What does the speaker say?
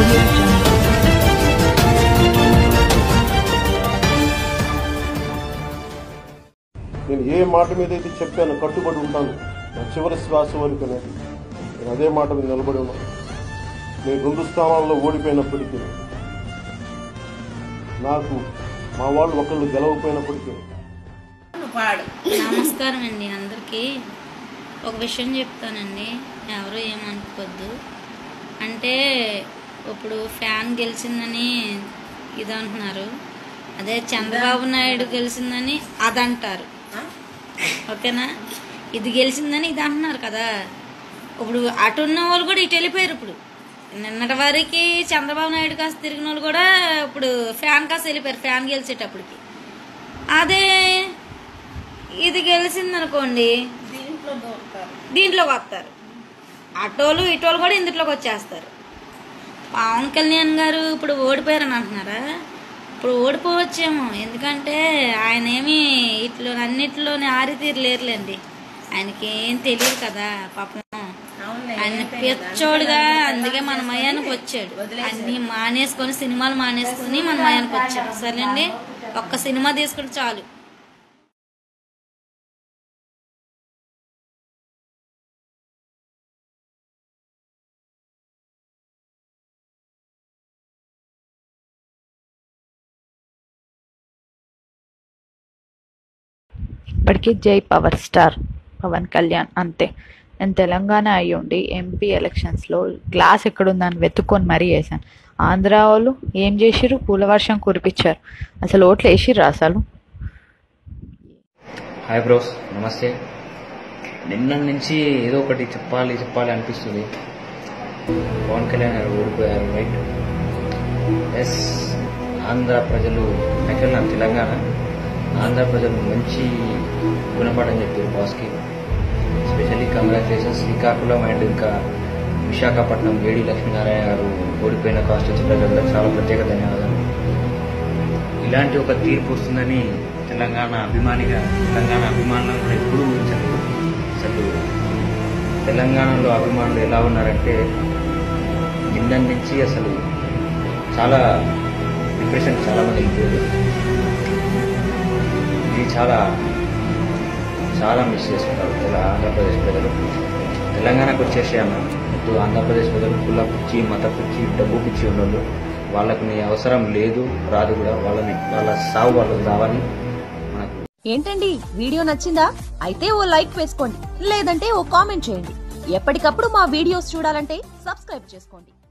audio jungle. నేను ఏ మాట మీద అయితే చెప్పాను కట్టుబడి ఉంటాను నా చివరి శ్వాస వరకు అనేది నేను అదే మాట మీద నిలబడి ఉన్నాను నేను రెండు స్థానాల్లో ఓడిపోయినప్పటికీ నాకు మా వాళ్ళు ఒకళ్ళు గెలవపోయినప్పటికీ నమస్కారం అండి అందరికీ ఒక విషయం చెప్తానండి ఎవరు ఏమనుకోవద్దు అంటే ఇప్పుడు ఫ్యాన్ గెలిచిందని ఇది అంటున్నారు అదే చంద్రబాబు నాయుడు గెలిచిందని అదంటారు ఓకేనా ఇది గెలిచిందని ఇది అంటున్నారు కదా ఇప్పుడు అటు ఉన్న వాళ్ళు కూడా ఇటు వెళ్ళిపోయారు ఇప్పుడు నిన్నటి వరకు చంద్రబాబు నాయుడు కాస్త తిరిగిన వాళ్ళు కూడా ఇప్పుడు ఫ్యాన్ కాస్త వెళ్ళిపోయారు ఫ్యాన్ గెలిచేటప్పటికి అదే ఇది గెలిచిందనుకోండి దీంట్లోకి వస్తారు అటోలు ఇటోలు కూడా ఇందులోకి వచ్చేస్తారు పవన్ కళ్యాణ్ గారు ఇప్పుడు ఓడిపోయారని అంటున్నారా ఇప్పుడు ఓడిపోవచ్చేమో ఎందుకంటే ఆయన ఏమి ఇట్లో అన్నిటిలోనే ఆరితీరు లేరులేండి ఆయనకి ఏం తెలియదు కదా పాపం ఆయన పిచ్చోడుగా అందుకే మన మయానికి వచ్చాడు అన్ని మానేసుకొని సినిమాలు మానేసుకొని మన మయానికి వచ్చాడు సరేండి ఒక్క సినిమా తీసుకుంటే చాలు ఇప్పటికీ జై పవర్ స్టార్ పవన్ కళ్యాణ్ అంతే నేను తెలంగాణ అయ్యి ఉండి ఎంపీ ఎలక్షన్స్లో గ్లాస్ ఎక్కడుందని వెతుక్కొని మరీ వేసాను ఆంధ్ర వాళ్ళు ఏం చేసిర్రు పూల వర్షం కురిపించారు అసలు ఓట్లు వేసిర్రు అసలు హాయ్ బ్రోస్ నమస్తే నిన్న నుంచి ఏదో ఒకటి చెప్పాలి చెప్పాలి అనిపిస్తుంది పవన్ కళ్యాణ్ గారు ఓడిపోయారు రైట్ ఎస్ ఆంధ్ర ప్రజలు యాక్చువల్ నా తెలంగాణ ఆంధ్ర ప్రజలు మంచి గుణపాఠం చెప్పారు బాస్కి స్పెషల్లీ కంగ్రాచులేషన్స్ శ్రీకాకుళం అండ్ ఇంకా విశాఖపట్నం ఏడి లక్ష్మీనారాయణ గారు ఓడిపోయిన కాన్స్టిట్యూన్సీ ప్రజలకు చాలా ప్రత్యేక ధన్యవాదాలు ఇలాంటి ఒక తీర్పు వస్తుందని తెలంగాణ అభిమానిగా తెలంగాణ అభిమానులను కూడా ఎప్పుడూ ఊహించలేదు అసలు తెలంగాణలో అభిమానులు ఎలా ఉన్నారంటే నిన్న నుంచి అసలు చాలా డిప్రెషన్ చాలా మంది వెళ్ళిపోయారు ఇది చాలా చాలా మిస్ చేసుకుంటారు తెల ఆంధ్రప్రదేశ్ ప్రజలు తెలంగాణకు వచ్చేసి అన్న ఇప్పుడు ఆంధ్రప్రదేశ్ ప్రజలు కుల పిచ్చి మత పిచ్చి డబ్బు పిచ్చి ఉన్నోళ్ళు వాళ్ళకు నీ అవసరం లేదు రాదు కూడా వాళ్ళని వాళ్ళ సాగు వాళ్ళకి రావాలి మనకు ఏంటండి వీడియో నచ్చిందా అయితే ఓ లైక్ వేసుకోండి లేదంటే ఓ కామెంట్ చేయండి ఎప్పటికప్పుడు మా వీడియోస్ చూడాలంటే సబ్స్క్రైబ్ చేసుకోండి